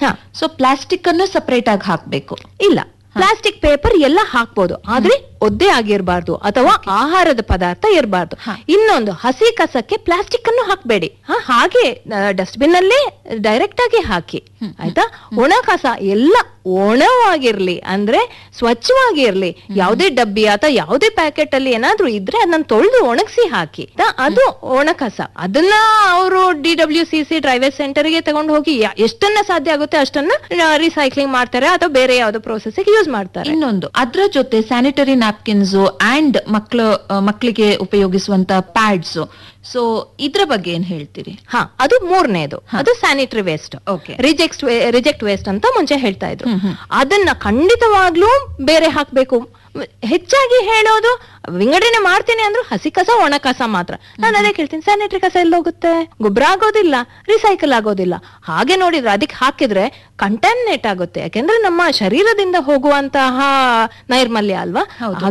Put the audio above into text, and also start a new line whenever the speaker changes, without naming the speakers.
ಹಾ.
So plastic ಅನ್ನು separate ಆಗಿ ಹಾಕ್ಬೇಕು
ಇಲ್ಲ ಪ್ಲಾಸ್ಟಿಕ್ ಪೇಪರ್ ಎಲ್ಲ ಹಾಕ್ಬೋದು ಆದ್ರೆ ಒದ್ದೆ ಆಗಿರ್ಬಾರ್ದು ಅಥವಾ ಆಹಾರದ ಪದಾರ್ಥ ಇರಬಾರ್ದು
ಹಾ.
ಇನ್ನೊಂದು ಹಸಿ ಕಸಕ್ಕೆ ಪ್ಲಾಸ್ಟಿಕ್ ಅನ್ನು ಹಾಕ್ಬೇಡಿ ಹಾ, ಹಾಗೆ ಡಸ್ಟ್ಬಿನ್ ಅಲ್ಲೇ ಡೈರೆಕ್ಟ್ ಆಗಿ ಹಾಕಿ ಆಯ್ತಾ ಒಣ ಕಸ ಎಲ್ಲ ಒಣವಾಗಿರ್ಲಿ ಅಂದ್ರೆ ಸ್ವಚ್ಛವಾಗಿರ್ಲಿ ಯಾವುದೇ ಡಬ್ಬಿ ಅಥವಾ ಯಾವುದೇ ಪ್ಯಾಕೆಟ್ ಅಲ್ಲಿ ಏನಾದ್ರೂ ಇದ್ರೆ ಅದನ್ನ ತೊಳೆದು ಒಣಗಿಸಿ ಹಾಕಿ ಆಯ್ತಾ? ಅದು ಒಣ ಕಸ ಅದನ್ನ ಅವರು D W C C dry waste center ಗೆ ತಗೊಂಡು ಹೋಗಿ ಯಾ- ಎಷ್ಟನ್ನ ಸಾಧ್ಯ ಆಗುತ್ತೆ ಅಷ್ಟನ್ನ ರಿಸೈಕ್ಲಿಂಗ್ ಮಾಡ್ತಾರೆ ಅಥವಾ ಬೇರೆ ಯಾವ್ದೋ ಪ್ರೋಸೆಸ್ ಯೂಸ್ ಮಾಡ್ತಾರೆ
ಇನ್ನೊಂದು ಅದ್ರ ಜೊತೆ ಸ್ಯಾನಿಟರಿ ನ್ಯಾಪ್ಕಿನ್ಸ್ ಅಂಡ್ ಮಕ್ಕಳ ಮಕ್ಕಳಿಗೆ ಉಪಯೋಗಿಸುವಂತ ಪ್ಯಾಡ್ಸ್ ಸೊ ಇದ್ರ ಬಗ್ಗೆ ಏನ್ ಹೇಳ್ತೀರಿ
ಹಾ ಅದು ಮೂರನೇದು ಅದು sanitary waste
Okay.
Reject reject waste ಅಂತ ಮುಂಚೆ ಹೇಳ್ತಾ ಇದ್ರು ಅದನ್ನ ಖಂಡಿತವಾಗ್ಲೂ ಬೇರೆ ಹಾಕ್ಬೇಕು ಹೆಚ್ಚಾಗಿ ಹೇಳೋದು ವಿಂಗಡಣೆ ಮಾಡ್ತೀನಿ ಅಂದ್ರು ಹಸಿ ಕಸ ಒಣ ಕಸ ಮಾತ್ರ ನಾನು ಅದೇ ಕೇಳ್ತೀನಿ ಸ್ಯಾನಿಟರಿ ಕಸ ಎಲ್ಲಿ ಹೋಗುತ್ತೆ ಗೊಬ್ಬರ ಆಗೋದಿಲ್ಲ ರಿಸೈಕಲ್ ಆಗೋದಿಲ್ಲ ಹಾಗೆ ನೋಡಿದ್ರೆ ಅದಕ್ಕೆ ಹಾಕಿದ್ರೆ ಕಂಟಾಮಿನೇಟ್ ಆಗುತ್ತೆ ಯಾಕೆಂದ್ರೆ ನಮ್ಮ ಶರೀರದಿಂದ ಹೋಗುವಂತಹ ನೈರ್ಮಲ್ಯ ಅಲ್ವಾ
ಹೌದು.